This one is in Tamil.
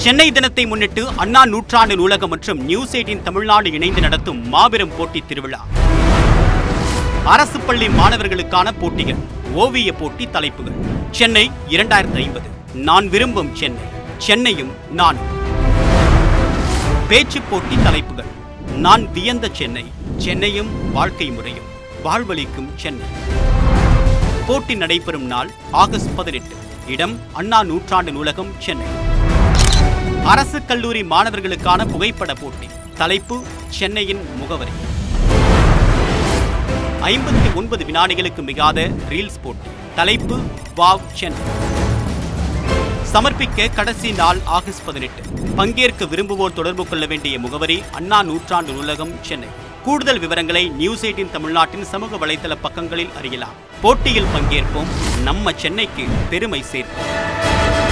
சென்னை தினத்தை முன்னிட்டு அண்ணா நூற்றாண்டு நூலகம் மற்றும் நியூஸ் எயிட்டின் தமிழ்நாடு இணைந்து நடத்தும் மாபெரும் போட்டித் திருவிழா அரசு பள்ளி மாணவர்களுக்கான போட்டிகள் ஓவிய போட்டி தலைப்புகள் சென்னை இரண்டாயிரத்தி ஐம்பது நான் விரும்பும் சென்னை சென்னையும் நானும் பேச்சு போட்டி தலைப்புகள் நான் வியந்த சென்னை சென்னையும் வாழ்க்கை முறையும் வாழ்வளிக்கும் சென்னை போட்டி நடைபெறும் நாள் ஆகஸ்ட் பதினெட்டு இடம் அண்ணா நூற்றாண்டு நூலகம் சென்னை அரசு கல்லூரி மாணவர்களுக்கான புகைப்பட போட்டி தலைப்பு சென்னையின் முகவரி ஐம்பத்தி ஒன்பது வினாடிகளுக்கு மிகாத ரீல்ஸ் போட்டி தலைப்பு வாவ் சென்னை சமர்ப்பிக்க கடைசி நாள் ஆகஸ்ட் பதினெட்டு பங்கேற்க விரும்புவோர் தொடர்பு கொள்ள வேண்டிய முகவரி அண்ணா நூற்றாண்டு நூலகம் சென்னை கூடுதல் விவரங்களை நியூஸ் எயிட்டின் தமிழ்நாட்டின் சமூக வலைதள பக்கங்களில் அறியலாம் போட்டியில் பங்கேற்போம் நம்ம சென்னைக்கு பெருமை சேர்ப்போம்